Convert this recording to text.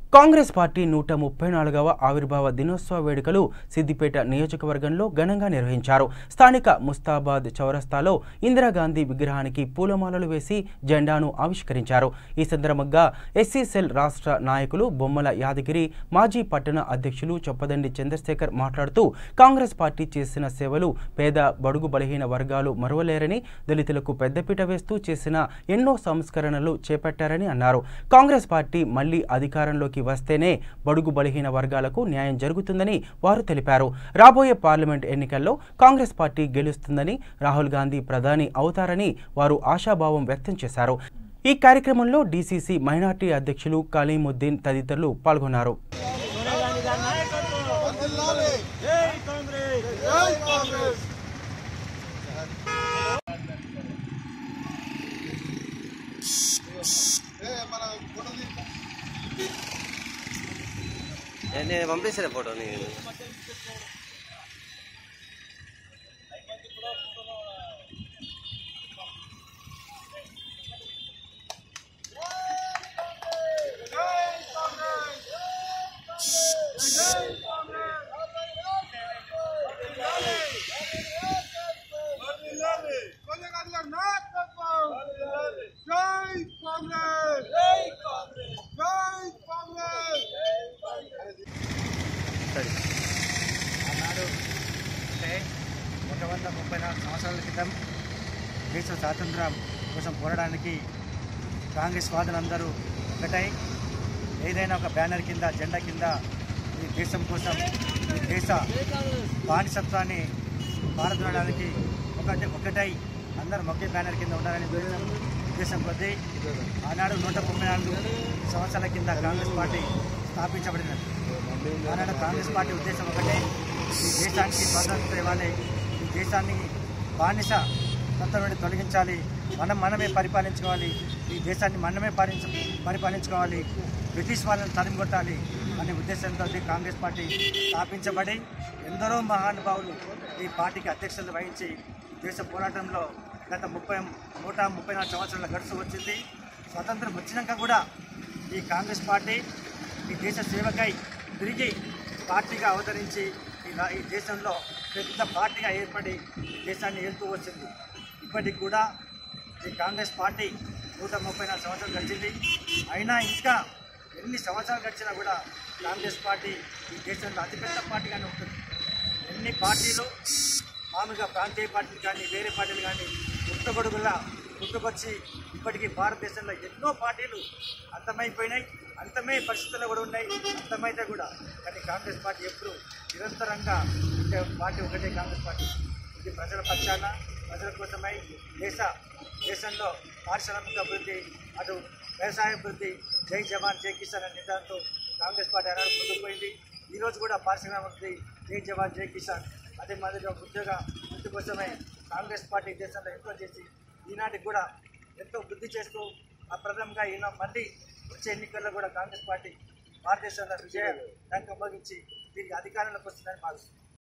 Congress party నూట ముప్పై నాలుగవ ఆవిర్భావ దినోత్సవ వేడుకలు సిద్దిపేట నియోజకవర్గంలో ఘనంగా నిర్వహించారు స్థానిక ముస్తాబాద్ చౌరస్తాలో ఇందిరాగాంధీ విగ్రహానికి పూలమాలలు వేసి జెండాను ఆవిష్కరించారు ఈ సందర్భంగా ఎస్సీ సెల్ రాష్ట్ర నాయకులు బొమ్మల యాదగిరి మాజీ పట్టణ అధ్యక్షులు చొప్పదండి చంద్రశేఖర్ మాట్లాడుతూ కాంగ్రెస్ పార్టీ చేసిన సేవలు పేద బడుగు బలహీన వర్గాలు మరువలేరని దళితులకు పెద్దపీట వేస్తూ చేసిన ఎన్నో సంస్కరణలు చేపట్టారని అన్నారు కాంగ్రెస్ పార్టీ మళ్లీ అధికారంలోకి వస్తేనే బడుగు బలహీన వర్గాలకు న్యాయం జరుగుతుందని వారు తెలిపారు రాబోయే పార్లమెంట్ ఎన్నికల్లో కాంగ్రెస్ పార్టీ గెలుస్తుందని రాహుల్ గాంధీ ప్రధాని అవుతారని వారు ఆశాభావం వ్యక్తం చేశారు ఈ కార్యక్రమంలో డీసీసీ మైనార్టీ అధ్యక్షులు కలీముద్దీన్ తదితరులు పాల్గొన్నారు ఏ, నేను పంపిస్తాను ఫోటో నేను జై కాంగ్రెస్ జై కాంగ్రెస్ జై కాంగ్రెస్ ఆనాడు అంటే ఒక వంద ముప్పై నాలుగు సంవత్సరాల క్రితం దేశ స్వాతంత్రం కోసం పోరాడానికి కాంగ్రెస్ వాదులందరూ ఒకటై ఏదైనా ఒక బ్యానర్ కింద జెండా కింద ఈ దేశం కోసం ఈ దేశ బానిసత్వాన్ని పారదోడడానికి ఒకటి ఒకటై అందరం ఒకే బ్యానర్ కింద ఉండాలని ఉద్దేశం కొద్దీ ఆనాడు నూట ముప్పై నాలుగు సంవత్సరాల కింద కాంగ్రెస్ పార్టీ స్థాపించబడినది ఆనాడు కాంగ్రెస్ పార్టీ ఉద్దేశం ఒకటే ఈ దేశానికి స్వాతంత్రం ఇవ్వాలి ఈ దేశాన్ని బానిస తత్వం నుండి తొలగించాలి మనం మనమే పరిపాలించుకోవాలి ఈ దేశాన్ని మనమే పాలించ పరిపాలించుకోవాలి బ్రిటిష్ వాళ్ళని తరిమికొట్టాలి అనే ఉద్దేశంతో ఈ కాంగ్రెస్ పార్టీ స్థాపించబడి ఎందరో మహానుభావులు ఈ పార్టీకి అధ్యక్షతలు వహించి దేశ పోరాటంలో గత ముప్పై నూట ముప్పై నాలుగు సంవత్సరాల గడుసు వచ్చింది స్వతంత్రం వచ్చినాక కూడా ఈ కాంగ్రెస్ పార్టీ ఈ దేశ సేవకై తిరిగి పార్టీగా అవతరించి ఈ రా- ఈ దేశంలో పెద్ద పార్టీగా ఏర్పడి ఈ దేశాన్ని ఏలుతూ వచ్చింది ఇప్పటికి కూడా ఈ కాంగ్రెస్ పార్టీ నూట ముప్పై నాలుగు సంవత్సరాలు గడిచింది అయినా ఇంకా ఎన్ని సంవత్సరాలు గడిచినా కూడా కాంగ్రెస్ పార్టీ ఈ దేశంలో అతిపెద్ద పార్టీగానే ఉంటుంది ఎన్ని పార్టీలు మామూలుగా ప్రాంతీయ పార్టీలు కానీ వేరే పార్టీలు కానీ పుట్టగొడుగులా పుట్టుకొచ్చి ఇప్పటికీ భారతదేశంలో ఎన్నో పార్టీలు అంతమైపోయినాయి అంతమే పరిస్థితుల్లో కూడా ఉన్నాయి అంతమైతే కూడా కానీ కాంగ్రెస్ పార్టీ ఎప్పుడు నిరంతరంగా ఉండే పార్టీ ఒకటే కాంగ్రెస్ పార్టీ ఇది ప్రజల పక్షాన ప్రజల కోసమై దేశ దేశంలో పారిశ్రామిక అభివృద్ధి అటు వ్యవసాయ అభివృద్ధి జై జవాన్ జై కిసాన్ అనే నిదానంతో కాంగ్రెస్ పార్టీ ఆనాడు ముందుకు పోయింది ఈరోజు కూడా పారిశ్రామిక అభివృద్ధి జై జవాన్ జై కిసాన్ అదే మాదిరిగా ఉద్యోగ వృద్ధి కోసమై కాంగ్రెస్ పార్టీ దేశంలో ఎంతో చేసి ఈనాటికి కూడా ఎంతో వృద్ధి చేస్తూ అప్రదంగా ఈయన మళ్ళీ వచ్చే ఎన్నికల్లో కూడా కాంగ్రెస్ పార్టీ భారతదేశంలో విజయ రంగం మోగించి దీనికి అధికారంలోకి వస్తుందని భావిస్తుంది